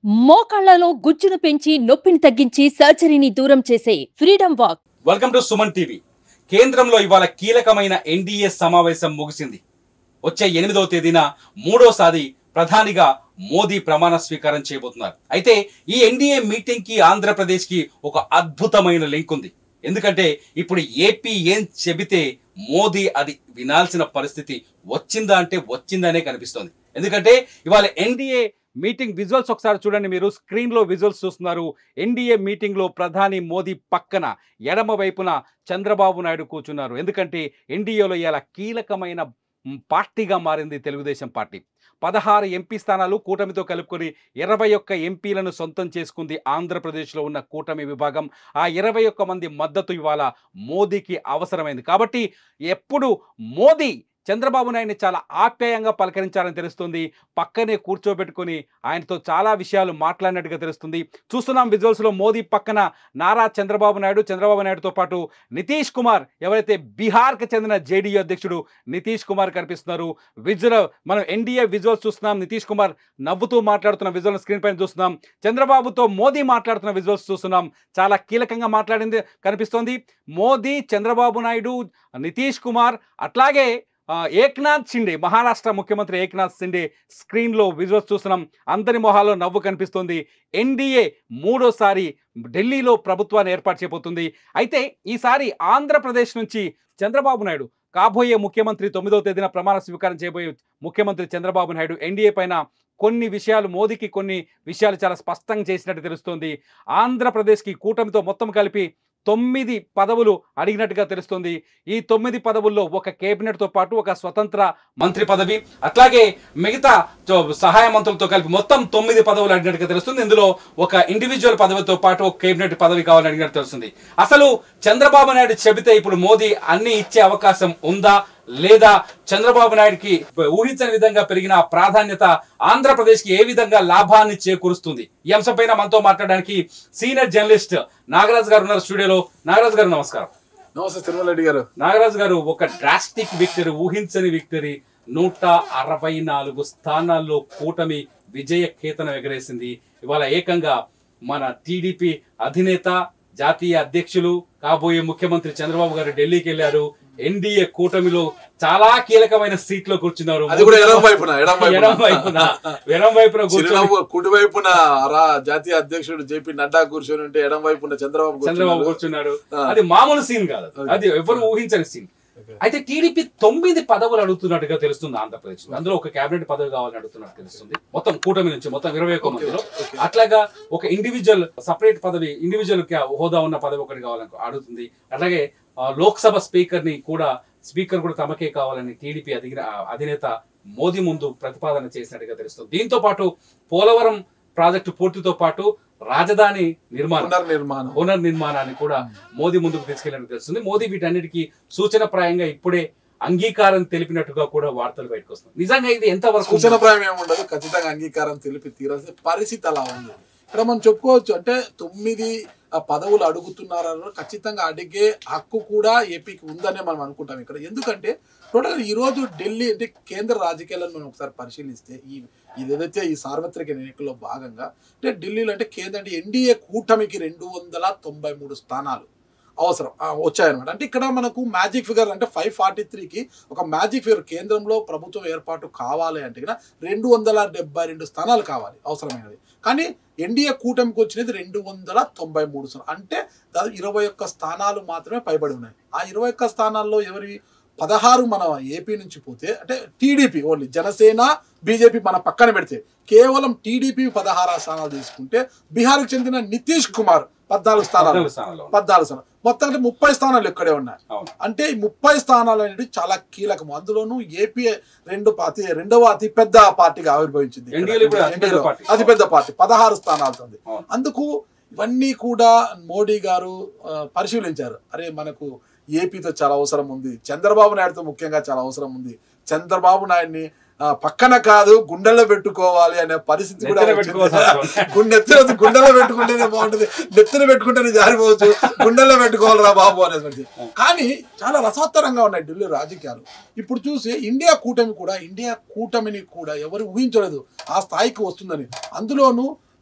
మోకాళ్లలో గుజ్జును పెంచి నొప్పిని తగ్గించి సర్జరీని దూరం చేసే freedom walk welcome to Suman TV కేంద్రంలో ఇవాళ కీలకమైన ఎన్డీఏ సమావేశం ముగిసింది వచ్చే ఎనిమిదవ తేదీన మూడోసారి ప్రధానిగా మోదీ ప్రమాణ స్వీకారం చేయబోతున్నారు అయితే ఈ ఎన్డీఏ మీటింగ్ కి ఆంధ్రప్రదేశ్ కి ఒక అద్భుతమైన లింక్ ఉంది ఎందుకంటే ఇప్పుడు ఏపీ ఏం చెబితే మోదీ అది వినాల్సిన పరిస్థితి వచ్చిందా అంటే వచ్చిందనే కనిపిస్తోంది ఎందుకంటే ఇవాళ ఎన్డీఏ మీటింగ్ విజువల్స్ ఒకసారి చూడండి మీరు స్క్రీన్ లో విజువల్స్ చూస్తున్నారు ఎన్డీఏ మీటింగ్ లో ప్రధాని మోదీ పక్కన ఎడమ వైపున చంద్రబాబు నాయుడు కూర్చున్నారు ఎందుకంటే ఎన్డీఏలో ఇలా కీలకమైన మ్, పార్టీగా మారింది తెలుగుదేశం పార్టీ పదహారు ఎంపీ స్థానాలు కూటమితో కలుపుకొని ఇరవై ఒక్క ఎంపీలను సొంతం చేసుకుంది ఆంధ్రప్రదేశ్లో ఉన్న కూటమి విభాగం ఆ ఇరవై ఒక్క మంది మద్దతు ఇవాళ మోదీకి అవసరమైంది కాబట్టి ఎప్పుడు మోదీ చంద్రబాబు నాయుడిని చాలా ఆప్యాయంగా పలకరించారని తెలుస్తుంది పక్కనే కూర్చోబెట్టుకొని ఆయనతో చాలా విషయాలు మాట్లాడినట్టుగా తెలుస్తుంది చూస్తున్నాం విజువల్స్లో మోదీ పక్కన నారా చంద్రబాబు నాయుడు చంద్రబాబు నాయుడుతో పాటు నితీష్ కుమార్ ఎవరైతే బీహార్కి చెందిన జేడీయూ అధ్యక్షుడు నితీష్ కుమార్ కనిపిస్తున్నారు విజువల్ మనం ఎన్డీఏ విజువల్స్ చూస్తున్నాం నితీష్ కుమార్ నవ్వుతూ మాట్లాడుతున్న విజువల్ స్క్రీన్ పైన చూస్తున్నాం చంద్రబాబుతో మోదీ మాట్లాడుతున్న విజువల్స్ చూస్తున్నాం చాలా కీలకంగా మాట్లాడింది కనిపిస్తోంది మోదీ చంద్రబాబు నాయుడు నితీష్ కుమార్ అట్లాగే ఆ, ఏక్నాథ్ షిండే మహారాష్ట్ర ముఖ్యమంత్రి ఏక్నాథ్ షిండే స్క్రీన్లో విజువల్స్ చూస్తున్నాం అందరి మొహాల్లో నవ్వు కనిపిస్తుంది ఎన్డీఏ మూడోసారి ఢిల్లీలో ప్రభుత్వాన్ని ఏర్పాటు చేయబోతుంది అయితే ఈసారి ఆంధ్రప్రదేశ్ నుంచి చంద్రబాబు నాయుడు కాబోయే ముఖ్యమంత్రి తొమ్మిదవ తేదీన ప్రమాణ స్వీకారం చేయబోయే ముఖ్యమంత్రి చంద్రబాబు నాయుడు ఎన్డీఏ పైన కొన్ని విషయాలు మోదీకి కొన్ని విషయాలు చాలా స్పష్టంగా చేసినట్టు తెలుస్తోంది ఆంధ్రప్రదేశ్కి కూటమితో మొత్తం కలిపి తొమ్మిది పదవులు అడిగినట్టుగా తెలుస్తుంది ఈ తొమ్మిది పదవుల్లో ఒక కేబినెట్తో పాటు ఒక స్వతంత్ర మంత్రి పదవి అట్లాగే మిగతా చో- సహాయ మంత్రులతో కలిపి మొత్తం తొమ్మిది పదవులు అడిగినట్టుగా తెలుస్తుంది ఇందులో ఒక ఇండివిజువల్ పదవితో పాటు ఒక కేబినెట్ పదవి కావాలని అడిగినట్టు తెలుస్తుంది అసలు చంద్రబాబు నాయుడు చెబితే ఇప్పుడు మోదీ అన్ని ఇచ్చే అవకాశం ఉందా లేదా చంద్రబాబు నాయుడుకి ఊహించని విధంగా పెరిగిన ఆ ప్రాధాన్యత ఆంధ్రప్రదేశ్ కి ఏ విధంగా లాభాన్ని చేకూరుస్తుంది ఈ అంశంపైన మనతో మాట్లాడడానికి సీనియర్ జర్నలిస్ట్ నాగరాజు గారు ఉన్నారు స్టూడియోలో నాగరాజు గారు నమస్కారం నమస్తే తిరుమల రెడ్డి గారు నాగరాజు గారు ఒక డ్రాస్టిక్ విక్టరీ ఊహించని విక్టరీ నూట అరవై నాలుగు స్థానాల్లో కూటమి విజయ కేతనం ఎగరేసింది ఇవాళ ఏకంగా మన టీడీపీ అధినేత జాతీయ అధ్యక్షులు కాబోయే ముఖ్యమంత్రి చంద్రబాబు గారు ఢిల్లీకి వెళ్ళారు ఎన్డీఏ కూటమిలో చాలా కీలకమైన సీట్ లో కూర్చున్నారు అది కూడా ఎడం వైపున ఎడం ఎడం వైపున ఎడం వైపున కూర్చొని చిరునవ్వు కుడి వైపున రా జాతీయ అధ్యక్షుడు జేపీ నడ్డా కూర్చొని ఉంటే ఎడం వైపున చంద్రబాబు చంద్రబాబు కూర్చున్నాడు. కూర్చున్నాడు ఆ. అది మామూలు సీన్ కాదు అది. అది ఎవరు ఊహించని సీన్ అయితే టీడీపీ తొమ్మిది పదవులు అడుగుతున్నట్టుగా తెలుస్తుంది ఆంధ్రప్రదేశ్ లో. అందులో ఒక కేబినెట్ పదవి కావాలని అడుగుతున్నట్టు తెలుస్తుంది మొత్తం కూటమి నుంచి మొత్తం ఇరవై ఒక్క మందిలో అట్లాగా ఒక ఇండివిజువల్ సపరేట్ పదవి ఇండివిజువల్ హోదా ఉన్న పదవి ఒకటి కావాలని అడుగుతుంది అట్లాగే ఆ, లోక్సభ స్పీకర్ ని కూడా స్పీకర్ కూడా తమకే కావాలని టీడీపీ అధిన అధినేత మోదీ ముందు ప్రతిపాదన చేసినట్టుగా తెలుస్తుంది దీంతో పాటు పోలవరం ప్రాజెక్టు పూర్తితో పాటు రాజధాని నిర్మాణం పునర్నిర్మాణం పునర్నిర్మాణాన్ని కూడా మోదీ ముందుకు తీసుకెళ్లినట్టు తెలుస్తుంది మోదీ వీటన్నిటికీ సూచన ప్రాయంగా ఇప్పుడే అంగీకారం తెలిపినట్టుగా కూడా వార్తలు బయటకు వస్తుంది నిజంగా ఇది ఎంతవరకు సూచన ప్రాయం ఏముండదు ఖచ్చితంగా అంగీకారం తెలిపి తీరాల్సిన పరిస్థితి అలా ఉంది ఇక్కడ మనం చెప్పుకోవచ్చు అంటే తొమ్మిది ఆ, పదవులు అడుగుతున్నారని ఖచ్చితంగా అడిగే హక్కు కూడా ఏపీకి ఉందనే మనం అనుకుంటాం ఇక్కడ ఎందుకంటే టోటల్ ఈ రోజు ఢిల్లీ అంటే కేంద్ర రాజకీయాలను మనం ఒకసారి పరిశీలిస్తే ఈ ఇది ఏదైతే ఈ సార్వత్రిక ఎన్నికల్లో భాగంగా అంటే ఢిల్లీలో అంటే కేంద్ర అంటే ఎన్డీఏ కూటమికి రెండు వందల తొంభై మూడు స్థానాలు అవసరం ఆ, వచ్చాయన్నమాట అంటే ఇక్కడ మనకు మ్యాజిక్ ఫిగర్ అంటే ఫైవ్ ఫార్టీ త్రీకి ఒక మ్యాజిక్ ఫిగర్ కేంద్రంలో ప్రభుత్వం ఏర్పాటు కావాలి అంటే కనుక రెండు వందల డెబ్బై రెండు స్థానాలు కావాలి అవసరమైనది కానీ ఎన్డీఏ కూటమికి వచ్చినది రెండు వందల తొంభై మూడు స్థానాలు అంటే దాదాపు ఇరవై ఒక్క స్థానాలు మాత్రమే పైబడి ఉన్నాయి ఆ ఇరవై ఒక్క స్థానాల్లో ఎవరి పదహారు మన ఏపీ నుంచి పోతే అంటే టీడీపీ ఓన్లీ జనసేన బీజేపీ మన పక్కన పెడితే కేవలం టీడీపీ పదహారు స్థానాలు తీసుకుంటే బీహార్కి చెందిన నితీష్ కుమార్ పద్నాలుగు స్థానాలు పద్నాలుగు స్థానాల్లో ఉంది. పద్నాలుగు స్థానాలు మొత్తం అంటే ముప్పై స్థానాలు ఇక్కడే ఉన్నాయి అవును. అంటే ఈ ముప్పై స్థానాలు అనేది చాలా కీలకం అందులోనూ ఏపీ రెండు అతి రెండవ అతి పెద్ద పార్టీగా ఆవిర్భవించింది ఇక్కడ. ఎన్డీఏలో ఇప్పుడు అతిపెద్ద ఎన్డీఏలో పార్టీ. అతి పెద్ద పార్టీ పదహారు స్థానాలతో ఉంది అవును. అందుకు ఇవన్నీ కూడా మోడీ గారు ఆ, పరిశీలించారు అరే మనకు ఏపీతో చాలా అవసరం ఉంది చంద్రబాబు నాయుడుతో ముఖ్యంగా చాలా అవసరం ఉంది చంద్రబాబు నాయుడిని ఆ, పక్కన కాదు గుండెల్లో పెట్టుకోవాలి అనే పరిస్థితి కూడా నెత్తిన వచ్చింది. పెట్టుకోవాల్సిన అవసరం. గుండె నెత్తిన గుండెలో పెట్టుకుంటేనే బాగుంటుంది నెత్తిన పెట్టుకుంటేనే జారిపోవచ్చు గుండెల్లో పెట్టుకోవాలిరా బాబు అనేది కానీ చాలా రసవత్తరంగా ఉన్నాయి ఢిల్లీ రాజకీయాలు ఇప్పుడు చూసి ఇండియా కూటమి కూడా ఇండియా కూటమిని కూడా ఎవరు ఊహించలేదు ఆ స్థాయికి వస్తుందని అందులోనూ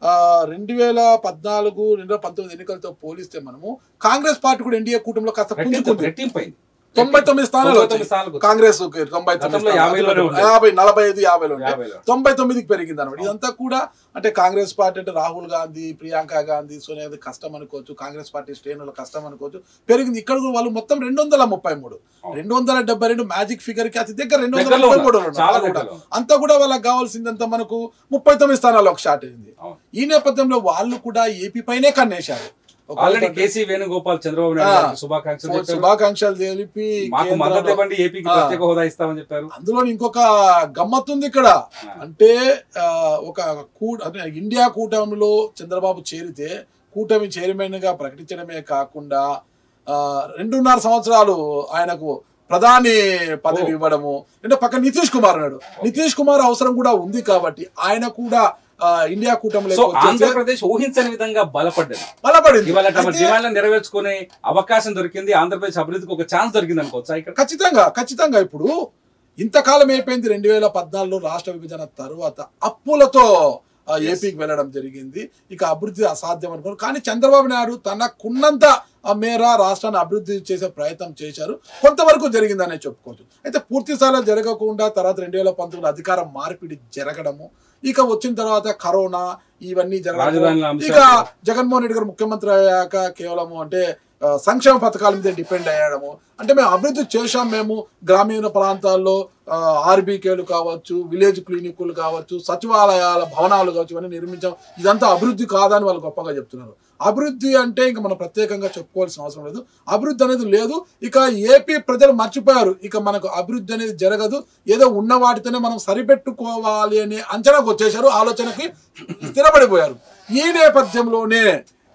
రెండు వేల పద్నాలుగు రెండు వేల పంతొమ్మిది ఎన్నికలతో పోలిస్తే మనము కాంగ్రెస్ పార్టీ కూడా ఎన్డీఏ కూటమిలో కాస్త రెట్టింపు పుంజుకుంది రెట్టింపైంది తొంభై తొమ్మిది స్థానాలు తొంభై తొమ్మిది వచ్చాయి. స్థానాలకు వచ్చాయి. కాంగ్రెస్ కి తొంభై తొమ్మిది గతంలో స్థానాలు. యాభైలోనే ఉండేది. యాభై నలభై ఐదు యాభైలో ఉండే. యాభైలో. తొంభై తొమ్మిదికి పెరిగింది అనమాట ఇదంతా కూడా అంటే కాంగ్రెస్ పార్టీ అంటే రాహుల్ గాంధీ ప్రియాంక గాంధీ సోనియా గాంధీ కష్టం అనుకోవచ్చు కాంగ్రెస్ పార్టీ శ్రేణుల కష్టం అనుకోవచ్చు పెరిగింది ఇక్కడ కూడా వాళ్ళు మొత్తం రెండు వందల ముప్పై మూడు రెండు వందల డెబ్బై రెండు మ్యాజిక్ ఫిగర్ కి అతి దగ్గర రెండు వందల దగ్గరలో ముప్పై మూడు ఉన్నారు. ఉన్నారు. చాలా వాళ్ళు కూడా. దగ్గరలో. అంతా కూడా వాళ్ళకి కావాల్సిందంతా మనకు ముప్పై తొమ్మిది స్థానాలు ఒక షార్ట్ అయింది అవును. ఈ నేపథ్యంలో వాళ్ళు కూడా ఏపీ పైనే కన్నేశారు ఒక ఆల్రెడీ ఒకటి- కేసీ వేణుగోపాల్ చంద్రబాబు నాయుడు ఆ. గారికి శుభాకాంక్షలు చెప్పారు శుభాకాంక్షలు తెలిపి మాకు కేంద్రంలో- మద్దతు ఇవ్వండి ఏపీకి ఆ. ప్రత్యేక హోదా ఇస్తామని చెప్పారు అందులో ఇంకొక గమ్మత్తుంది ఇక్కడ అంటే ఆ, ఒక కూ అంటే ఇండియా కూటమిలో చంద్రబాబు చేరితే కూటమి చైర్మన్ గా ప్రకటించడమే కాకుండా ఆ, రెండున్నర సంవత్సరాలు ఆయనకు ప్రధాని పదవి ఓ. ఇవ్వడము అంటే పక్క నితీష్ కుమార్ ఉన్నాడు నితీష్ కుమార్ అవసరం కూడా ఉంది కాబట్టి ఆయన కూడా ఆ, ఇండియా కూటమిలో సో ఆంధ్రప్రదేశ్ ఊహించని విధంగా బలపడ్డది బలపడింది ఇవాళ తమ అయితే- డిమాండ్లను నెరవేర్చుకునే అవకాశం దొరికింది ఆంధ్రప్రదేశ్ అభివృద్ధికి ఒక ఛాన్స్ దొరికింది అనుకోవచ్చా ఇక్కడ ఖచ్చితంగా ఖచ్చితంగా ఇప్పుడు ఇంతకాలం అయిపోయింది రెండు వేల పద్నాలుగులో రాష్ట్ర విభజన తర్వాత అప్పులతో ఆ, ఏపీకి వెళ్ళడం జరిగింది ఇక అభివృద్ధి అసాధ్యం అనుకున్నారు కానీ చంద్రబాబు నాయుడు తనకున్నంత ఆ మేర రాష్ట్రాన్ని అభివృద్ధి చేసే ప్రయత్నం చేశారు కొంతవరకు జరిగిందనే చెప్పుకోవచ్చు అయితే పూర్తి స్థాయిలో జరగకుండా తర్వాత రెండు వేల పంతొమ్మిది అధికారం మార్పిడి జరగడము ఇక వచ్చిన తర్వాత కరోనా ఇవన్నీ జరగడం రాజధానుల అంశాలు. ఇక జగన్మోహన్ రెడ్డి గారు ముఖ్యమంత్రి అయ్యాక కేవలము అంటే ఆ, సంక్షేమ పథకాల మీద డిపెండ్ అయ్యడము అంటే మేము అభివృద్ధి చేశాం మేము గ్రామీణ ప్రాంతాల్లో ఆర్బీకేలు కావచ్చు విలేజ్ క్లినిక్లు కావచ్చు సచివాలయాల భవనాలు కావచ్చు ఇవన్నీ నిర్మించాం ఇదంతా అభివృద్ధి కాదని వాళ్ళు గొప్పగా చెప్తున్నారు అభివృద్ధి అంటే ఇంకా మనం ప్రత్యేకంగా చెప్పుకోవాల్సిన అవసరం లేదు అభివృద్ధి అనేది లేదు ఇక ఏపీ ప్రజలు మర్చిపోయారు ఇక మనకు అభివృద్ధి అనేది జరగదు ఏదో ఉన్న వాటితోనే మనం సరిపెట్టుకోవాలి అనే అంచనాకు వచ్చేసారు ఆలోచనకి స్థిరపడిపోయారు ఈ నేపథ్యంలోనే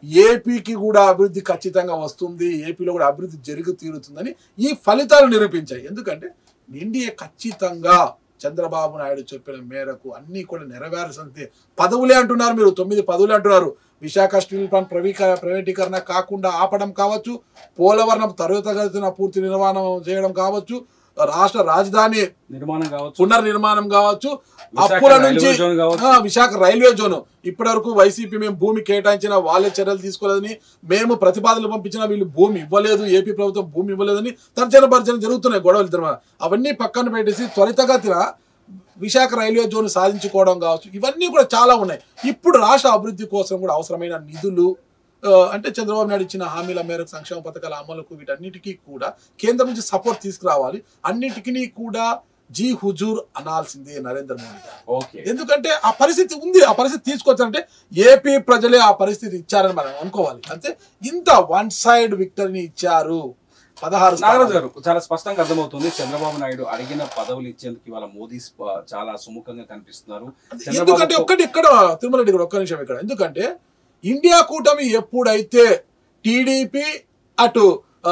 ఏపీకి కూడా అభివృద్ధి ఖచ్చితంగా వస్తుంది ఏపీలో కూడా అభివృద్ధి జరిగి తీరుతుందని ఈ ఫలితాలు నిరూపించాయి ఎందుకంటే ఎన్డీఏ ఖచ్చితంగా చంద్రబాబు నాయుడు చెప్పిన మేరకు అన్ని కూడా నెరవేర్చాల్సిందే పదవులే అంటున్నారు మీరు తొమ్మిది పదవులే అంటున్నారు విశాఖ స్టీల్ ప్లాంట్ ప్రవీక ప్రైవేటీకరణ కాకుండా ఆపడం కావచ్చు పోలవరం తరగతగతిన పూర్తి నిర్మాణం చేయడం కావచ్చు రాష్ట్ర రాజధాని నిర్మాణం కావచ్చు పునర్నిర్మాణం కావచ్చు విశాఖ అప్పుల రైల్వే నుంచి జోన్ కావచ్చు. ఆ, విశాఖ రైల్వే జోన్ ఇప్పటి వరకు వైసీపీ మేము భూమి కేటాయించిన వాళ్ళే చర్యలు తీసుకోలేదని మేము ప్రతిపాదనలు పంపించిన వీళ్ళు భూమి ఇవ్వలేదు ఏపీ ప్రభుత్వం భూమి ఇవ్వలేదని తర్జన భర్జన జరుగుతున్నాయి గొడవలు ఇద్దరు మధ్య. అవన్నీ పక్కన పెట్టేసి త్వరితగతిన విశాఖ రైల్వే జోన్ సాధించుకోవడం కావచ్చు ఇవన్నీ కూడా చాలా ఉన్నాయి ఇప్పుడు రాష్ట్ర అభివృద్ధి కోసం కూడా అవసరమైన నిధులు ఆ, అంటే చంద్రబాబు నాయుడు ఇచ్చిన హామీల మేరకు సంక్షేమ పథకాల అమలుకు వీటన్నిటికీ కూడా కేంద్రం నుంచి సపోర్ట్ తీసుకురావాలి అన్నిటికీ కూడా జీ హుజూర్ అనాల్సిందే నరేంద్ర మోడీ గారు ఓకే ఎందుకంటే ఆ పరిస్థితి ఉంది ఆ పరిస్థితి తీసుకొచ్చారంటే ఏపీ ప్రజలే ఆ పరిస్థితి ఇచ్చారని మనం అనుకోవాలి అంటే ఇంత వన్ సైడ్ విక్టరీని ఇచ్చారు పదహారు నాగరాజు స్థానాలు. గారు చాలా స్పష్టంగా అర్థమవుతుంది చంద్రబాబు నాయుడు అడిగిన పదవులు ఇచ్చేందుకు ఇవాళ మోదీ స్ప- చాలా సుముఖంగా కనిపిస్తున్నారు ఎందుకంటే చంద్రబాబు ఒక్కటి ఇక్కడ తిరుమల రెడ్డి గారు ఒక్క నిమిషం ఇక్కడ ఎందుకంటే ఇండియా కూటమి ఎప్పుడైతే టీడీపీ అటు ఆ,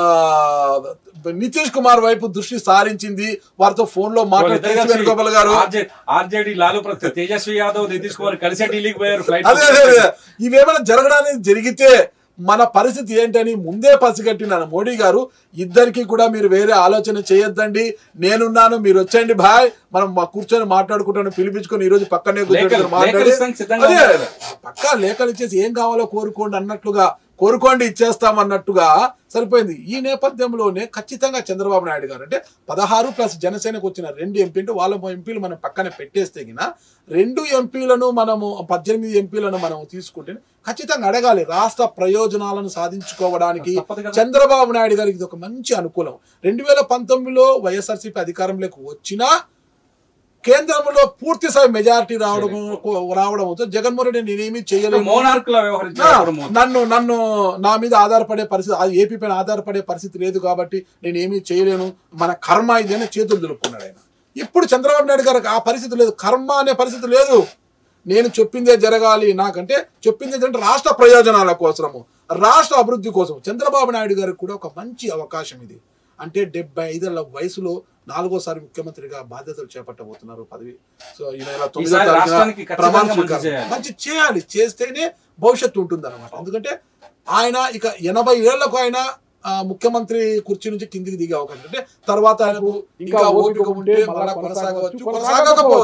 నితీష్ కుమార్ వైపు దృష్టి సారించింది వారితో ఫోన్ లో మాట్లాడుతూ వేణుగోపాల్ గారు ఆర్జేడి లాలు ప్రసాద్ తేజస్వి యాదవ్ నితీష్ కుమార్ కలిసి ఢిల్లీకి పోయారు ఫ్లైట్ అదే అదే అదే. ఇవేమైనా జరగడానికి జరిగితే మన పరిస్థితి ఏంటని ముందే పసిగట్టిన మోడీ గారు ఇద్దరికి కూడా మీరు వేరే ఆలోచన చేయొద్దండి నేనున్నాను మీరు వచ్చండి భాయ్ మనం మా కూర్చొని మాట్లాడుకుంటాను పిలిపించుకొని ఈ రోజు పక్కనే కూర్చొని లేఖలు- మాట్లాడి లేఖలు ఇస్తానికి సిద్ధంగా అదే, ఉన్నారు. పక్కా లేఖలు ఇచ్చేసి ఏం కావాలో కోరుకోండి అన్నట్లుగా కోరుకోండి ఇచ్చేస్తాం అన్నట్టుగా సరిపోయింది ఈ నేపథ్యంలోనే ఖచ్చితంగా చంద్రబాబు నాయుడు గారు అంటే పదహారు ప్లస్ జనసేనకు వచ్చిన రెండు ఎంపీలు వాళ్ళ ఎంపీలు మనం పక్కన పెట్టేస్తే గిన రెండు ఎంపీలను మనము పద్దెనిమిది ఎంపీలను మనం తీసుకుంటే ఖచ్చితంగా అడగాలి రాష్ట్ర ప్రయోజనాలను సాధించుకోవడానికి తప్పదు కదా. చంద్రబాబు నాయుడు గారికి ఇది ఒక మంచి అనుకూలం రెండు వేల పంతొమ్మిదిలో వైఎస్ఆర్సీపీ అధికారంలోకి వచ్చినా కేంద్రంలో పూర్తి స్థాయి మెజారిటీ రావడం రావడంతో జగన్మోహన్ రెడ్డి నేనేమి చేయలేను మోనార్క్ లా నా- వ్యవహరించారు మోదీ. నన్ను నన్ను నా మీద ఆధారపడే పరిస్థితి ఆ ఏపీ పైన ఆధారపడే పరిస్థితి లేదు కాబట్టి నేను ఏమీ చేయలేను మన కర్మ ఇది అని చేతులు దులుపుకున్నాడు ఆయన ఇప్పుడు చంద్రబాబు నాయుడు గారికి ఆ పరిస్థితి లేదు కర్మ అనే పరిస్థితి లేదు నేను చెప్పిందే జరగాలి నాకంటే చెప్పింది ఏంటంటే రాష్ట్ర ప్రయోజనాల కోసము రాష్ట్ర అభివృద్ధి కోసం చంద్రబాబు నాయుడు గారికి కూడా ఒక మంచి అవకాశం ఇది అంటే డెబ్బై ఐదేళ్ల వయసులో నాలుగోసారి ముఖ్యమంత్రిగా బాధ్యతలు చేపట్టబోతున్నారు పదవి సో ఈ నెల తొమ్మిదో ఈసారి తారీఖున రాష్ట్రానికి ఖచ్చితంగా ప్రమాణ మంచి స్వీకారం. చేయాలి. మంచి చేయాలి చేస్తేనే భవిష్యత్తు ఉంటుంది అనమాట ఎందుకంటే ఆయన ఇక ఎనభై ఏళ్లకు ఆయన ఆ, ముఖ్యమంత్రి కుర్చీ నుంచి కిందికి దిగే అవకాశం అంటే తర్వాత ఆయనకు ఇంకా ఓపిక ఉంటే మళ్ళా కొనసాగవచ్చు కొనసాగకపోవచ్చు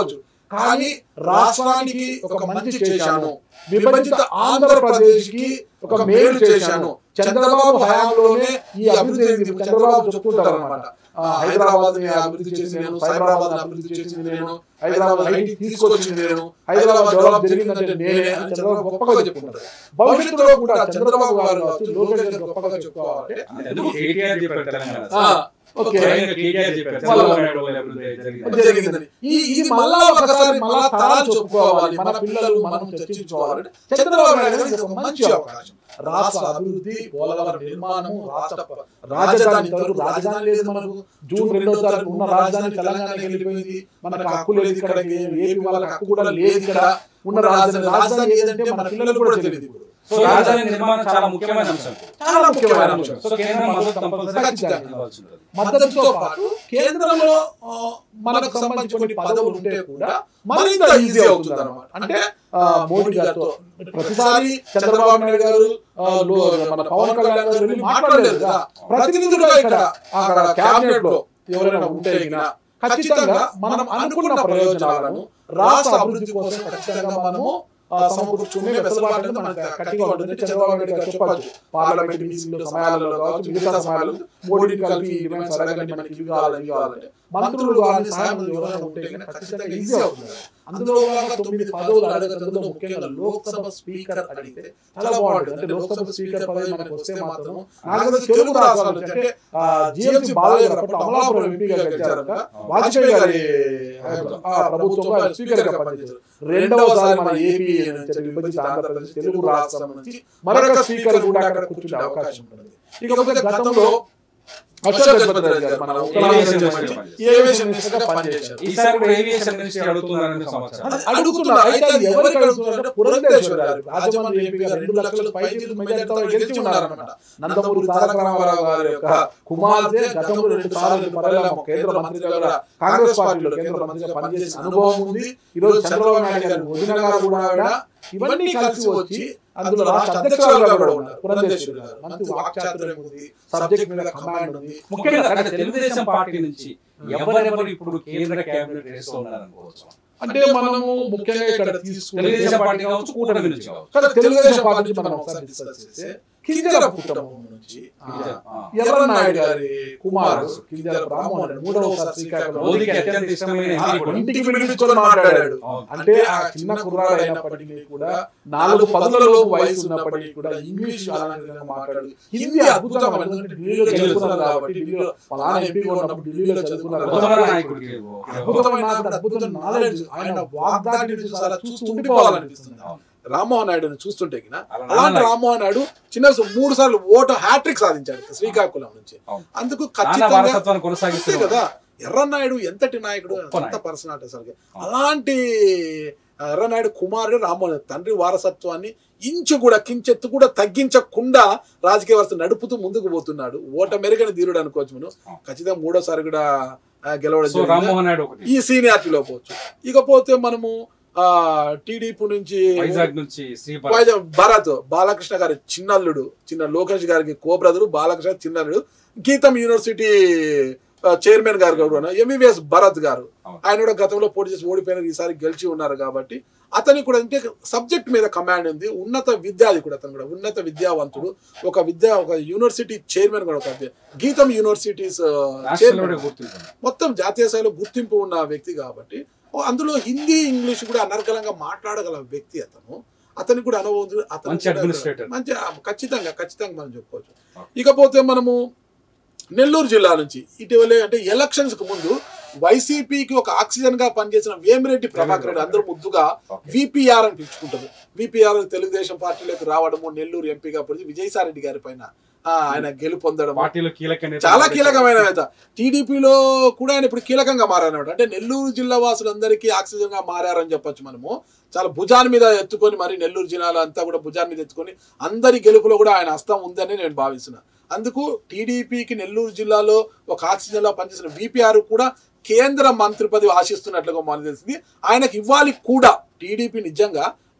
కానీ రాష్ట్రానికి ఒక మంచి చేశాను విభజిత ఆంధ్రప్రదేశ్ కి ఒక మేలు చేశాను చంద్రబాబు హయాంలోనే ఈ అభివృద్ధి జరిగింది చంద్రబాబు చెప్పుకుంటారు అనమాట హైదరాబాద్ ని అభివృద్ధి చేసింది నేను సైబరాబాద్ ని అభివృద్ధి చేసింది నేను హైదరాబాద్ ఐటీ తీసుకొచ్చింది నేను హైదరాబాద్ డెవలప్ జరిగిందంటే నేనే అని చంద్రబాబు గొప్పగా చెప్పుకుంటారు భవిష్యత్తులో కూడా చంద్రబాబు గారు కావచ్చు, లోకేష్ గారు గొప్పగా చెప్పుకోవాలంటే ఎందుకు కేటీఆర్ చెప్పారు తెలంగాణ ఆ, ఓకే స్వయంగా కేటీఆర్ చెప్పారు చంద్రబాబు నాయుడు వల్ల అభివృద్ధి జరిగింది. జరిగిందని ఈ ఇది మళ్ళా ఒకసారి మళ్ళా తరాలు చెప్పుకోవాలి మన పిల్లలు మనం చర్చించుకోవాలంటే చంద్రబాబు నాయుడు గారికి ఇది ఒక మంచి అవకాశం రాష్ట్ర అభివృద్ధి పోలవరం నిర్మాణము రాష్ట్ర ప- రాజధాని ఇంతవరకు రాజధాని లేదు మనకు జూన్ రెండో తారీఖు ఉన్న రాజధాని తెలంగాణకి వెళ్ళిపోయింది మనకు హక్కు లేదు ఇక్కడ ఏపీ వాళ్ళకి హక్కు కూడా లేదు ఇక్కడ ఉన్న రాజధాని రాజధాని ఏదంటే మన పిల్లలు కూడా తెలియదు ఇప్పుడు సో రాజధాని నిర్మాణం చాలా ముఖ్యమైన అంశం చాలా ముఖ్యమైన అంశం సో కేంద్రం మద్దతు కంపల్సరీ ఖచ్చితంగా. ఇవ్వాల్సి ఉంటుంది. మద్దతుతో పాటు కేంద్రంలో ఆ, మనకు సంబంధించి కొన్ని పదవులు ఉంటే కూడా మరింత ఈజీ అవుతుంది అనమాట అంటే ఆ, మోడీ గారితో ప్రతిసారి చంద్రబాబు నాయుడు గారు ఆ, లో- మన పవన్ కళ్యాణ్ గారు వెళ్ళి మాట్లాడలేదు కదా ప్రతినిధులుగా ఇక్కడ అక్కడ క్యాబినెట్ లో ఎవరైనా ఉంటే గిన ఖచ్చితంగా మనం అనుకున్న ప్రయోజనాలను రాష్ట్ర అభివృద్ధి కోసం ఖచ్చితంగా మనము ఆ, సమకూర్చుకునే వెసులుబాటు అనేది మనకు గట్టిగా ఉంటుంది చంద్రబాబు నాయుడు గారు చెప్పచ్చు పార్లమెంట్ మీటింగ్ లో సమయాలలో కావచ్చు మిగతా సమయాలు మోడీని కలిపి డిమాండ్స్ అడగండి మనకి ఇవి కావాలి ఇవి కావాలంటే మంత్రులు కానీ సహాయం ఎవరైనా ఉంటే కనుక ఖచ్చితంగా ఈజీ అవుతుంది అందులో భాగంగా తొమ్మిది పదవులు అడగడంలో ముఖ్యంగా లోక్సభ స్పీకర్ అడిగితే చాలా బాగుంటుంది అంటే లోక్సభ స్పీకర్ పదవి మనకు వస్తే మాత్రం నాకు తెలిసి తెలుగు రాష్ట్రాల నుంచి అంటే జిఎంసీ బాలయ్య గారు అప్పట్లో అమలాపురం ఎంపీగా గెలిచారంట వాజ్పేయి గారి ఆ, ప్రభుత్వంలో ఆయన స్పీకర్ గా పనిచేశారు రెండవసారి మన ఏపీ నుంచి విభజిత ఆంధ్రప్రదేశ్ తెలుగు రాష్ట్రం నుంచి మరొక స్పీకర్ కూడా అక్కడ కూర్చునే అవకాశం ఉంటుంది ఇకపోతే గతంలో అశోక్ గజపతి రాజు గారు మన ఉత్తరాంధ్ర నుంచి ఏవియేషన్ మినిస్టర్ గా పనిచేశారు ఈసారి కూడా ఏవియేషన్ మినిస్ట్రీ అడుగుతున్నారనే సమాచారం అది అడుగుతున్నారు అయితే అది ఎవరికి అడుగుతున్నారంటే పురంధేశ్వర్ గారు రాజమండ్రి ఎంపీ గారు రెండు లక్షల పైచీలు మెజార్టీతో గెలిచి ఉన్నారన్నమాట నందమూరి తారక రామారావు గారి యొక్క కుమార్తె గతంలో రెండు సార్లు పర్యాల కేంద్ర మంత్రిగా కూడా కాంగ్రెస్ పార్టీలో కేంద్ర మంత్రిగా పనిచేసిన అనుభవం ఉంది ఈ రోజు చంద్రబాబు నాయుడు గారు వదిన గారు కూడా ఆవిడ ఇవన్నీ కలిసి వచ్చి అందులో రాష్ట్ర అధ్యక్షులుగా కూడా ఉన్నారు పురంధేశ్వరి గారు మంచి వాక్చాతుర్యం ఉంది సబ్జెక్ట్ మీద కమాండ్ ఉంది ముఖ్యంగా అంటే తెలుగుదేశం పార్టీ నుంచి ఎవరెవరు ఇప్పుడు కేంద్ర కేబినెట్ రేస్ లో ఉన్నారనుకోవచ్చు అంటే మనము ముఖ్యంగా ఇక్కడ తీసుకునే తెలుగుదేశం పార్టీ కావచ్చు కూటమి నుంచి కావచ్చు కదా తెలుగుదేశం పార్టీ నుంచి మనం ఒకసారి డిస్కస్ చేస్తే కింజల కుటుంబం నుంచి ఆ, ఎర్రన్నాయుడు గారి కుమారుడు కింజల బ్రాహ్మణుడు రెడ్డి, మూడవసారి శ్రీకాకుళం మోదీకి అత్యంత ఇష్టమైన ఆ, ఎంపీ కూడా. ఇంటికి పిలిపించుకొని మాట్లాడాడు అవును. అంటే ఆ చిన్న కుర్రాడు అయినప్పటికీ కూడా నాలుగు పదులలో వయసు ఉన్నప్పటికీ కూడా ఇంగ్లీష్ అలాంటిగా మాట్లాడు హిందీ అద్భుతంగా మనం ఎందుకంటే ఢిల్లీలో చదువుకున్నారు కాబట్టి ఢిల్లీలో పలానా ఎంపీగా ఉన్నప్పుడు ఢిల్లీలో చదువుకున్నారు ఉత్తమ కాబట్టి నాయకుడికి అద్భుతమైన నాయకుడు, అద్భుతమైన నాలెడ్జ్ ఆయన వాగ్దాటి చూసారా చూస్తూ ఉండిపోవాలనిపిస్తుంది రామ్మోహన్ నాయుడుని చూస్తుంటే గిన అలా అలాంటి నాన్న- రామ్మోహన్ నాయుడు చిన్న మూడు సార్లు ఓటు హ్యాట్రిక్ సాధించాడు శ్రీకాకుళం నుంచి అవును. అందుకు నాన్న ఖచ్చితంగా వారసత్వాన్ని అంతే కొనసాగిస్తున్నారు కదా ఎర్రనాయుడు ఎంతటి నాయకుడు గొప్ప అంత నాయకుడు. పర్సనాలిటీ అసలు అలాంటి ఎర్రనాయుడు కుమారుడు రామ్మోహన్ తండ్రి వారసత్వాన్ని ఇంచు కూడా కించెత్తు కూడా తగ్గించకుండా రాజకీయ వ్యవస్థ నడుపుతూ ముందుకు పోతున్నాడు ఓట మెరుగని ధీరుడు అనుకోవచ్చు మనం ఖచ్చితంగా మూడోసారి కూడా ఆ, గెలవడం సో జరిగింది. రామ్మోహన్ నాయుడు ఒకటి ఈ సీనియారిటీలో పోవచ్చు ఇకపోతే మనము ఆ టీడీపీ నుంచి వైజాగ్ నుంచి శ్రీ భరత్. వైజాగ్ భరత్ బాలకృష్ణ గారి చిన్నల్లుడు చిన్న లోకేష్ గారికి కో బ్రదరు బాలకృష్ణ చిన్నల్లుడు గీతం యూనివర్సిటీ చైర్మన్ గారు కూడా ఎంబీబీఎస్ భరత్ గారు అవును. ఆయన కూడా గతంలో పోటీ చేసి ఓడిపోయిన ఈసారి గెలిచి ఉన్నారు కాబట్టి అతనికి కూడా అంటే సబ్జెక్ట్ మీద కమాండ్ ఉంది ఉన్నత విద్యాధికుడు అతను కూడా ఉన్నత విద్యావంతుడు ఒక విద్యా ఒక యూనివర్సిటీ చైర్మన్ కూడా ఒక గీతం యూనివర్సిటీస్ రాష్ట్రంలో చైర్మన్ కూడా గుర్తింపు మొత్తం జాతీయ స్థాయిలో గుర్తింపు ఉన్న వ్యక్తి కాబట్టి ఓ అందులో హిందీ ఇంగ్లీష్ కూడా అనర్గళంగా మాట్లాడగల వ్యక్తి అతను అతనికి కూడా అనుభవం ఉంది. అతను మంచి కూడా administrator. మంచి ఆ, ఖచ్చితంగా ఖచ్చితంగా మనం చెప్పుకోవచ్చు ఇకపోతే మనము నెల్లూరు జిల్లా నుంచి ఇటీవలే అంటే ఎలక్షన్స్ కు ముందు వైసీపీకి ఒక ఆక్సిజన్ గా పనిచేసిన వేమిరెడ్డి ప్రభాకర్ రెడ్డి అందరూ ముద్దుగా విపిఆర్ అని పిలుచుకుంటారు విపిఆర్ తెలుగుదేశం పార్టీలోకి రావడము నెల్లూరు ఎంపీగా పడి విజయసాయి రెడ్డి గారి పైన ఆ, ఆయన గెలుపొందడం పార్టీలో కీలక నేత చాలా కీలకమైన నేత టీడీపీలో కూడా ఆయన ఇప్పుడు కీలకంగా మారారన్నమాట అంటే నెల్లూరు జిల్లా వాసులందరికీ ఆక్సిజన్ గా మారారని చెప్పొచ్చు మనము చాలా భుజాన్ మీద ఎత్తుకొని మరి నెల్లూరు జిల్లాలో అంతా కూడా భుజాన్ మీద ఎత్తుకొని అందరి గెలుపులో కూడా ఆయన హస్తం ఉందని నేను భావిస్తున్నా అందుకు టీడీపీకి నెల్లూరు జిల్లాలో ఒక ఆక్సిజన్ లో పనిచేసిన విపిఆర్ కూడా కేంద్ర మంత్రి పదవి ఆశిస్తున్నట్లుగా మనకు తెలిసింది ఆయనకి ఇవ్వాలి కూడా టీడీపీ నిజంగా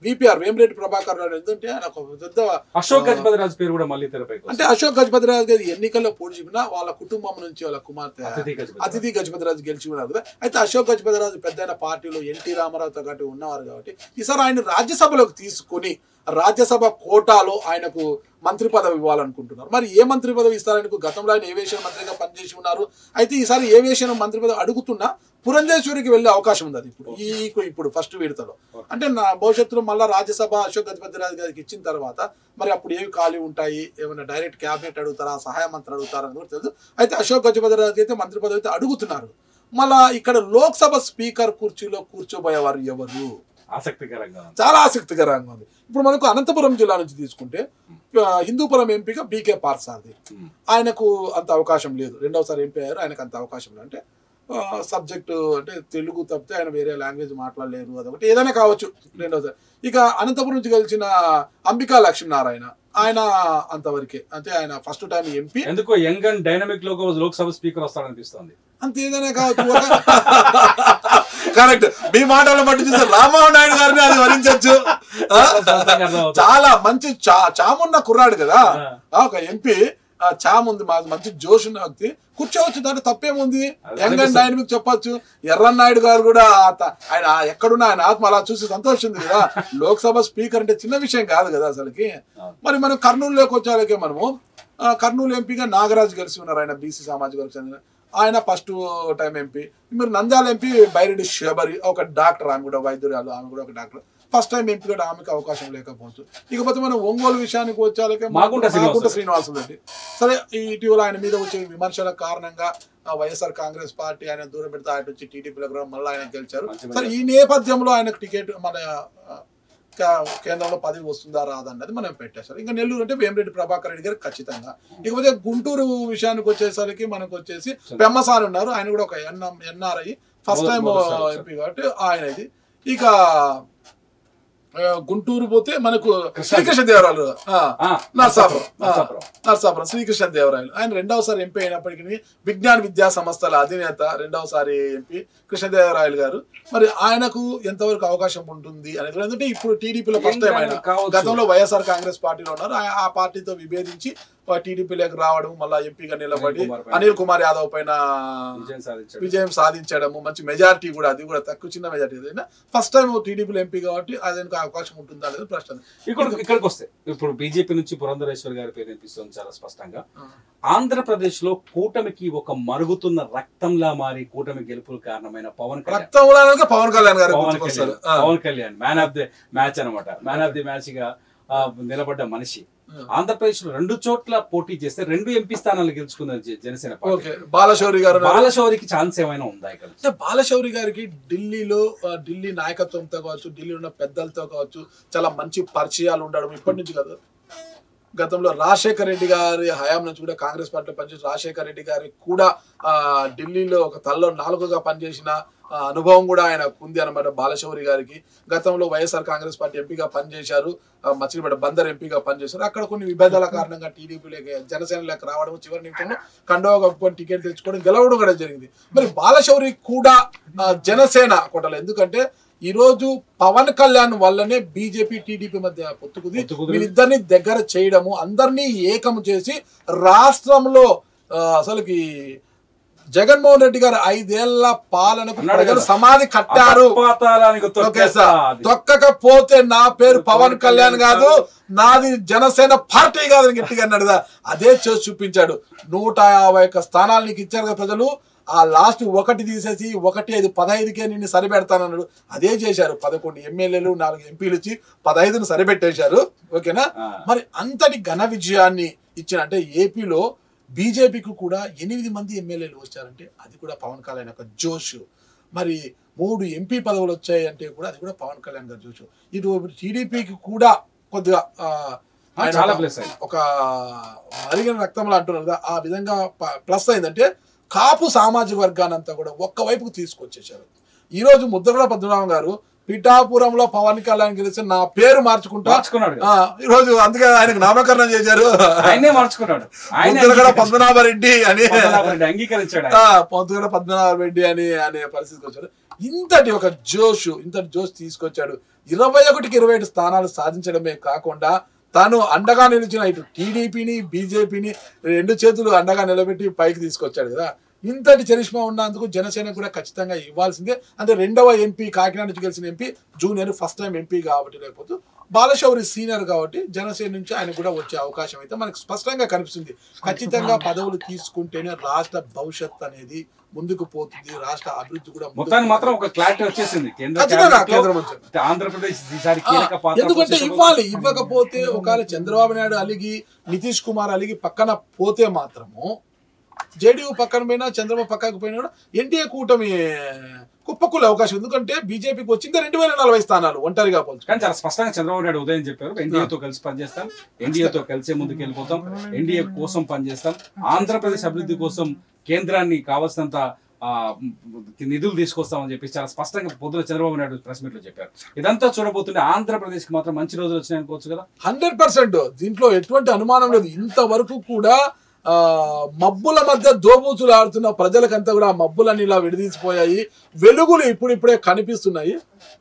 విపిఆర్ వేమిరెడ్డి ప్రభాకర్ రావు ఎందుకంటే ఆయన ఒక పెద్ద అశోక్ గజపతి రాజు పేరు కూడా మళ్ళీ తెరపైకి అంటే వస్తుంది. అశోక్ గజపతిరాజు గారి ఎన్నికల్లో పోటీ చెప్పినా వాళ్ళ కుటుంబం నుంచి వాళ్ళ కుమార్తె అతిథి గజపతి అతిథి గజపతిరాజు గెలిచి ఉన్నారు కదా అయితే అశోక్ గజపతిరాజు పెద్ద పార్టీలో ఎన్టీ రామారావుతో పాటు ఉన్నవారు కాబట్టి ఈసారి ఆయన రాజ్యసభలోకి తీసుకొని రాజ్యసభ కోటాలో ఆయనకు మంత్రి పదవి ఇవ్వాలనుకుంటున్నారు మరి ఏ మంత్రి పదవి ఇస్తారు ఆయనకు గతంలో ఆయన ఏవియేషన్ మంత్రిగా పనిచేసి ఉన్నారు అయితే ఈసారి ఏవియేషన్ మంత్రి పదవి అడుగుతున్నా పురంధేశ్వరికి వెళ్ళే అవకాశం ఉంది అది ఇప్పుడు ఈ ఇప్పుడు ఫస్ట్ విడతలో అంటే నా భవిష్యత్తులో మళ్ళీ రాజ్యసభ అశోక్ గజపతిరాజు గారికి ఇచ్చిన తర్వాత మరి అప్పుడు ఏవి ఖాళీ ఉంటాయి ఏమైనా డైరెక్ట్ క్యాబినెట్ అడుగుతారా సహాయ మంత్రి అడుగుతారా అని కూడా తెలుసు అయితే అశోక్ గజపతిరాజు అయితే మంత్రి పదవి అయితే అడుగుతున్నారు మళ్ళా ఇక్కడ లోక్సభ స్పీకర్ కుర్చీలో కూర్చోబోయేవారు ఎవరు ఆసక్తికరంగా ఉంది. చాలా ఆసక్తికరంగా ఉంది ఇప్పుడు మనకు అనంతపురం జిల్లా నుంచి తీసుకుంటే ఆ, హిందూపురం ఎంపీగా బీకే పార్సారథి ఉమ్. ఆయనకు అంత అవకాశం లేదు రెండవసారి ఎంపీ అయ్యారు ఆయనకు అంత అవకాశం లేదు అంటే సబ్జెక్టు అంటే తెలుగు తప్పితే ఆయన వేరే లాంగ్వేజ్ మాట్లాడలేరు అదొకటి ఏదైనా కావచ్చు రెండవసారి ఇక అనంతపురం నుంచి గెలిచిన అంబికా లక్ష్మీనారాయణ ఆయన అంతవరకే అంటే ఆయన ఫస్ట్ టైం ఎంపీ ఎందుకో యంగ్ అండ్ డైనమిక్ లో లోక్సభ స్పీకర్ వస్తాడనిపిస్తోంది అంత ఏదైనా కావచ్చు కరెక్ట్ మీ మాటలు బట్టి చూస్తే రామ్మోహన్ నాయుడు గారిని అది వరించవచ్చు స్పష్టంగా అర్థమవుతుంది. చాలా మంచి చా చామున్న కుర్రాడు కదా ఆ. ఆ, ఒక ఎంపీ చామ్ ఉంది మా మంచి జోష్ ఉన్న వ్యక్తి కూర్చోవచ్చు దాంట్లో తప్పేముంది అది యంగ్ అండ్ అనిపిస్తుంది. డైనమిక్ చెప్పొచ్చు ఎర్రన్ నాయుడు గారు కూడా ఆ- ఆయన ఎక్కడున్నా ఆయన ఆత్మ అలా చూసి సంతోషింది కదా లోక్సభ స్పీకర్ అంటే చిన్న విషయం కాదు కదా అసలుకి అవును. మరి మనం కర్నూలులోకి వచ్చాకే మనము ఆ, కర్నూలు ఎంపీగా నాగరాజు కలిసి ఉన్నారు ఆయన బీసీ సామాజిక వర్గం చెందిన ఆయన ఫస్ట్ టైం ఎంపీ మీరు నంద్యాల ఎంపీ బైరెడ్డి శబరి ఒక డాక్టర్ ఆమె కూడా వైద్యురాలు ఆమె కూడా ఒక డాక్టర్ ఫస్ట్ టైం ఎంపీ కూడా ఆమెకు అవకాశం లేకపోవచ్చు ఇకపోతే మనం ఒంగోలు విషయానికి వచ్చాకే మాగుంట శ్రీనివాస శ్రీనివాసులు రెడ్డి సరే ఈ ఇటీవల ఆయన మీద వచ్చే విమర్శల కారణంగా ఆ, వైఎస్ఆర్ కాంగ్రెస్ పార్టీ ఆయన దూరం పెడితే ఆయన వచ్చి టీడీపీలోకి రావడం మళ్ళీ ఆయన గెలిచారు మంచి సరే ఈ నేపథ్యంలో ఆయనకు టికెట్ మన ఆ, కా- కేంద్రంలో పదవి వస్తుందా రాదా అన్నది మనం పెట్టేశారు ఇంకా నెల్లూరు అంటే వేమిరెడ్డి ప్రభాకర్ రెడ్డి గారు ఖచ్చితంగా ఇకపోతే గుంటూరు విషయానికి వచ్చేసరికి మనకు వచ్చేసి పెమ్మసారి ఉన్నారు ఆయన కూడా ఒక ఎన్ ఎన్ఆర్ఐ ఫస్ట్ టైం మొదటిసారి. ఎంపీ కాబట్టి ఆయన ఇది ఇక ఆ, గుంటూరు పోతే మనకు శ్రీకృష్ణ దేవరాయలు ఆ, ఆ, నరసాపురం ఆ, నరసాపురం. నరసాపురం శ్రీకృష్ణ దేవరాయలు ఆయన రెండవసారి ఎంపీ అయినప్పటికీ విజ్ఞాన విద్యా సంస్థల అధినేత రెండవసారి ఎంపీ కృష్ణదేవరాయలు గారు మరి ఆయనకు ఎంతవరకు అవకాశం ఉంటుంది అనేది కూడా ఎందుకంటే ఇప్పుడు టీడీపీలో ఫస్ట్ టైం ఆయన కావచ్చు. గతంలో వైఎస్ఆర్ కాంగ్రెస్ పార్టీలో ఉన్నారు ఆ- ఆ పార్టీతో విభేదించి టీడీపీలోకి రావడం మళ్ళా ఎంపీగా నిలబడి అనిల్ కుమార్ పైన. అనిల్ కుమార్ యాదవ్ పైన విజయం సాధించాడు విజయం సాధించడము మంచి మెజారిటీ కూడా అది కూడా తక్కువ చిన్న మెజారిటీ అయినా ఫస్ట్ టైం టీడీపీలో ఎంపీ కాబట్టి అదేందుకు అవకాశం ఉంటుందా అనేది ప్రశ్న ఇక్కడ ఇక్కడికి వస్తే ఇప్పుడు బీజేపీ నుంచి పురంధరేశ్వర్ గారి పేరు వినిపిస్తుంది చాలా స్పష్టంగా ఆంధ్రప్రదేశ్ లో కూటమికి ఒక మరుగుతున్న రక్తంలా మారి కూటమి గెలుపులు కారణమైన పవన్ కళ్యాణ్ రక్తంలో అనగా పవన్ కళ్యాణ్ గారు పవన్ గుర్తుకొస్తారు Kalyan Pawan Kalyan man of the match అన్నమాట మ్యాన్ ఆఫ్ ది మ్యాచ్ గా ఆ, నిలబడ్డ మనిషి ఆంధ్రప్రదేశ్ లో రెండు చోట్ల పోటీ చేస్తే రెండు ఎంపీ స్థానాలు గెలుచుకుంది జ- జనసేన పార్టీ ఓకే బాలశౌరి గారు ఉన్నారు. బాలశౌరికి ఛాన్స్ ఏమైనా ఉందా ఇక్కడ అంటే బాలశౌరి గారికి ఢిల్లీలో ఆ, ఢిల్లీ నాయకత్వంతో కావచ్చు ఢిల్లీ ఉన్న పెద్దలతో కావచ్చు చాలా మంచి పరిచయాలు ఉండడం ఇప్పటి నుంచి కాదు గతంలో రాజశేఖర రెడ్డి గారి హయాం నుంచి కూడా కాంగ్రెస్ పార్టీలో పనిచేసిన రాజశేఖర రెడ్డి గారి కూడా ఆ, ఢిల్లీలో ఒక తల్లో నాలుగుగా పనిచేసిన ఆ, అనుభవం కూడా ఆయన ఉంది అనమాట బాలశౌరి గారికి గతంలో వైఎస్ఆర్ కాంగ్రెస్ పార్టీ ఎంపీగా పనిచేశారు ఆ, మచిలీపేట బందర్ ఎంపీగా పనిచేశారు అక్కడ కొన్ని విభేదాల కారణంగా టీడీపీలోకి జనసేనలోకి రావడం చివరి నిమిషంలో కండవ కప్పుకొని టికెట్ తెచ్చుకోవడం గెలవడం కూడా జరిగింది మరి బాలశౌరి కూడా ఆ, జనసేన కొట్టలు ఎందుకంటే ఈ రోజు పవన్ కళ్యాణ్ వల్లనే బీజేపీ టీడీపీ మధ్య పొత్తుకుది పొత్తు కుదిరింది. వీళ్ళిద్దరిని దగ్గర చేయడము అందరినీ ఏకం చేసి రాష్ట్రంలో ఆ, అసలుకి జగన్మోహన్ రెడ్డి గారు ఐదేళ్ల పాలనకు అన్నాడు ప్రజలు కదా. సమాధి కట్టారు పాతాళానికి ఓకే తొక్కేస్తా. సార్ అది. తొక్కకపోతే నా పేరు పవన్ కళ్యాణ్ కాదు నాది జనసేన పార్టీ కాదు అని గట్టిగా అన్నాడు కదా అదే చేసి చూపించాడు నూట యాభై ఒక్క స్థానాలు నీకు ఇచ్చారు కదా ప్రజలు ఆ లాస్ట్ ఒకటి తీసేసి ఒకటి ఐదు పదహైదుకే నిన్ను సరిపెడతానన్నాడు అదే చేశారు పదకొండు ఎమ్మెల్యేలు నాలుగు ఎంపీలు ఇచ్చి పదహైదును సరిపెట్టేశారు ఓకేనా ఆ. మరి అంతటి ఘన విజయాన్ని ఇచ్చిన అంటే ఏపీలో బీజేపీకి కూడా ఎనిమిది మంది ఎమ్మెల్యేలు వచ్చారంటే అది కూడా పవన్ కళ్యాణ్ యొక్క జోష్ మరి మూడు ఎంపీ పదవులు వచ్చాయి అంటే కూడా అది కూడా పవన్ కళ్యాణ్ గారి జోష్ ఇటు టీడీపీకి కూడా కొద్దిగా ఆ, ఆ, ఆయన చాలా ఒక- ప్లస్ అయింది ఒక మరిగిన రక్తంలో అంటున్నారు కదా ఆ విధంగా ప- ప్లస్ అయిందంటే కాపు సామాజిక వర్గాన్ని అంతా కూడా ఒక్క వైపుకు తీసుకొచ్చేసారు ఈ రోజు ముద్రగడ పద్మనాభం గారు పిఠాపురంలో పవన్ కళ్యాణ్ గెలిచి నా పేరు మార్చుకుంటా మార్చుకున్నాడు కదా. ఆ, ఈ రోజు అందుకే ఆయనకు నామకరణం చేశారు ఆయనే మార్చుకున్నాడు ఆయన ముద్రగడ పద్మనాభరెడ్డి అని పద్మనాభరెడ్డి అంగీకరించాడు ఆయన. ఆ, పొద్దుగడ పద్మనాభరెడ్డి అని అనే పరిస్థితికి వచ్చారు ఇంతటి ఒక జోష్ ఇంతటి జోష్ తీసుకొచ్చాడు ఇరవై ఒకటికి ఇరవై ఏడు స్థానాలు సాధించడమే కాకుండా తాను అండగా నిలిచిన ఇటు టీడీపీని బీజేపీని రెండు చేతులు అండగా నిలబెట్టి పైకి తీసుకొచ్చాడు కదా ఇంతటి చరిష్మా ఉన్నందుకు జనసేన కూడా ఖచ్చితంగా ఇవ్వాల్సిందే అంటే రెండవ ఎంపీ కాకినాడ నుంచి గెలిచిన MP junior first time MP కాబట్టి లేకపోతే బాలశౌరి సీనియర్ కాబట్టి జనసేన నుంచి ఆయన కూడా వచ్చే అవకాశం అయితే మనకు స్పష్టంగా కనిపిస్తుంది ఖచ్చితంగా పదవులు తీసుకుంటేనే రాష్ట్ర భవిష్యత్ అనేది ముందుకు పోతుంది రాష్ట్ర అభివృద్ధి కూడా ముందుకు మొత్తానికి మాత్రం ఒక క్లారిటీ వచ్చేసింది కేంద్ర ఖచ్చితంగా క్యాబినెట్ కేంద్ర లో మంత్రి. ఆంధ్రప్రదేశ్ ఈసారి ఆ, కీలక పాత్ర ఎందుకంటే పోషించబోతుంది. ఇవ్వాలి ఇవ్వకపోతే ఒకవేళ చంద్రబాబు నాయుడు అలిగి నితీష్ కుమార్ అలిగి పక్కన పోతే మాత్రము జేడీయూ పక్కన పోయినా చంద్రబాబు పక్కకు పోయినా కూడా ఎన్డీఏ కూటమి కుప్పకులే అవకాశం ఎందుకంటే బీజేపీకి వచ్చింది రెండు వేల నలభై స్థానాలు ఒంటరిగా పోల్చు కానీ చాలా స్పష్టంగా చంద్రబాబు నాయుడు ఉదయం చెప్పారు ఎన్డీఏతో కలిసి పనిచేస్తాం ఎన్డీఏతో కలిసే ముందుకు వెళ్ళిపోతాం ఎన్డీఏ కోసం పనిచేస్తాం ఆంధ్రప్రదేశ్ అభివృద్ధి కోసం కేంద్రాన్ని కావాల్సినంత ఆ, నిధులు తీసుకొస్తామని చెప్పి చాలా స్పష్టంగా పొద్దున చంద్రబాబు నాయుడు ప్రెస్ మీట్ లో చెప్పారు ఇదంతా చూడబోతుంటే ఆంధ్రప్రదేశ్ కి మాత్రం మంచి రోజులు వచ్చినాయి అనుకోవచ్చు కదా హండ్రెడ్ పర్సెంట్ దీంట్లో ఎటువంటి అనుమానం లేదు ఇంతవరకు కూడా ఆ మబ్బుల మధ్య దోబూచులు ఆడుతున్న ప్రజలకంతా కూడా ఆ మబ్బులన్నీ ఇలా విడదీసిపోయాయి వెలుగులు ఇప్పుడిప్పుడే కనిపిస్తున్నాయి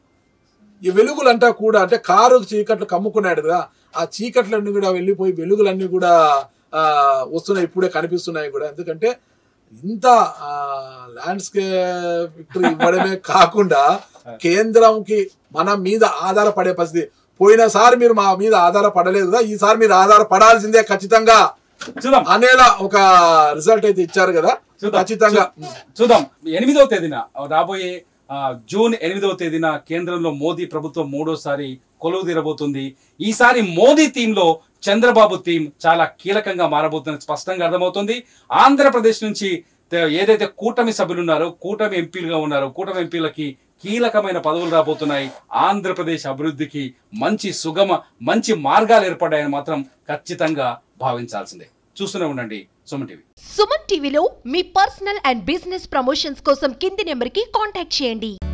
ఈ వెలుగులంతా కూడా అంటే కారు చీకట్లు కమ్ముకున్నాడు కదా ఆ చీకట్లన్నీ కూడా వెళ్ళిపోయి వెలుగులన్నీ కూడా ఆ వస్తున్నాయి ఇప్పుడే కనిపిస్తున్నాయి కూడా ఎందుకంటే ఇంత ల్యాండ్స్కేప్ విక్టరీ ఇవ్వడమే కాకుండా కేంద్రంకి మన మీద ఆధారపడే పరిస్థితి పోయినసారి మీరు మా మీద ఆధారపడలేదు కదా ఈసారి మీరు ఆధారపడాల్సిందే ఖచ్చితంగా చూద్దాం అనేలా ఒక రిజల్ట్ అయితే ఇచ్చారు కదా చూద్దాం. ఖచ్చితంగా చూద్దాం ఎనిమిదవ తేదీన రాబోయే ఆ, జూన్ ఎనిమిదవ తేదీన కేంద్రంలో మోదీ ప్రభుత్వం మూడోసారి కొలువు తీరబోతుంది ఈసారి మోదీ టీమ్ లో చంద్రబాబు టీం చాలా కీలకంగా మారబోతుందని స్పష్టంగా అర్థమవుతుంది ఆంధ్రప్రదేశ్ నుంచి తే- ఏదైతే కూటమి సభ్యులు ఉన్నారో కూటమి ఎంపీలుగా ఉన్నారో కూటమి ఎంపీలకి కీలకమైన పదవులు రాబోతున్నాయి ఆంధ్రప్రదేశ్ అభివృద్ధికి మంచి సుగమ మంచి మార్గాలు ఏర్పడ్డాయని మాత్రం ఖచ్చితంగా భావించాల్సిందే చూస్తూనే ఉండండి సుమన్ టీవీ సుమన్ టీవీలో మీ పర్సనల్ అండ్ బిజినెస్ ప్రమోషన్స్ కోసం కింది నెంబర్కి కాంటాక్ట్ చేయండి